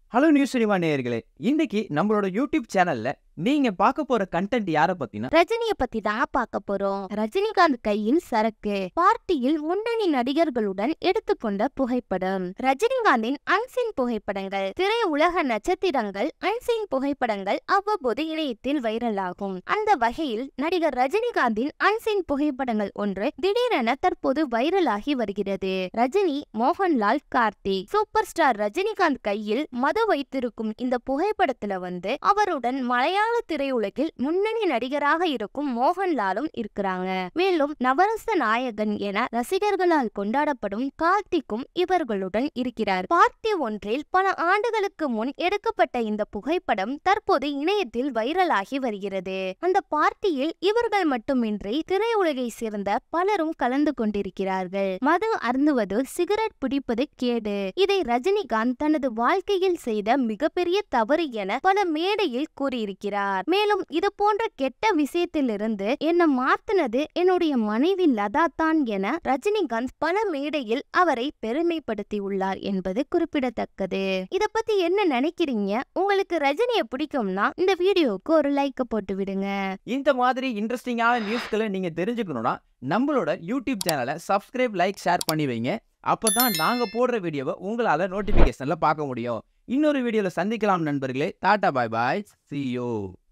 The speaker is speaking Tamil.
ஹலோ நியூஸ் சினிமா நேயர்களே இன்னைக்கு நம்மளோட யூடியூப் சேனல்ல நீங்க பார்க்க போற கண்டென்ட் யார பத்தினா ரஜினிய பத்தி தான் பார்க்க போறோம் ரஜினிகாந்த் கையில் சரக்கு பார்ட்டியில் முன்னணி நடிகர்களுடன் எடுத்துக்கொண்ட புகைப்படம் ரஜினிகாந்தின் அன்சீன் புகைப்படங்கள் திரை உலக நட்சத்திரங்கள் அன்சீன் புகைப்படங்கள் அவ்வப்போது இணையத்தில் வைரலாகும் அந்த வகையில் நடிகர் ரஜினிகாந்தின் அன்சீன் புகைப்படங்கள் ஒன்று திடீரென தற்போது வைரலாகி வருகிறது ரஜினி மோகன்லால் கார்த்திக் சூப்பர் ஸ்டார் ரஜினிகாந்த் கையில் மது வைத்திருக்கும் இந்த புகைப்படத்துல வந்து அவருடன் மலையாள திரையுலகில் முன்னணி நடிகராக இருக்கும் மோகன்லாலும் இருக்கிறாங்க மேலும் நவரச நாயகன் என ரசிகர்களால் கொண்டாடப்படும் கார்த்திக்கும் இவர்களுடன் இருக்கிறார் பார்ட்டி ஒன்றில் பல ஆண்டுகளுக்கு முன் எடுக்கப்பட்ட இந்த புகைப்படம் தற்போது இணையத்தில் வைரலாகி வருகிறது அந்த பார்ட்டியில் இவர்கள் மட்டுமின்றி திரையுலகை சேர்ந்த பலரும் கலந்து கொண்டிருக்கிறார்கள் மது அருந்துவது சிகரெட் பிடிப்பது கேடு இதை ரஜினிகாந்த் தனது வாழ்க்கையில் செய்த மிகப்பெரிய தவறு என பல மேடையில் கூறியிருக்கிறார் மேலும் இது போன்ற கெட்ட விஷயத்திலிருந்து என்ன மாத்தினது என்னுடைய மனைவி லதா தான் என ரஜினிகாந்த் பல மேடையில் அவரை பெருமைப்படுத்தியுள்ளார் என்பது குறிப்பிடத்தக்கது இத பத்தி என்ன நினைக்கிறீங்க உங்களுக்கு ரஜினியை பிடிக்கும்னா இந்த வீடியோவுக்கு ஒரு லைக் போட்டு விடுங்க இந்த மாதிரி இன்ட்ரெஸ்டிங்கான நியூஸ்களை நீங்க தெரிஞ்சுக்கணும்னா நம்மளோட யூடியூப் சேனலை சப்ஸ்கிரைப் லைக் ஷேர் பண்ணி வைங்க அப்பதான் நாங்க போடுற வீடியோவை உங்களால நோட்டிபிகேஷன்ல பார்க்க முடியும் இன்னொரு வீடியோல சந்திக்கலாம் நண்பர்களே டாடா பாய் பாய் see you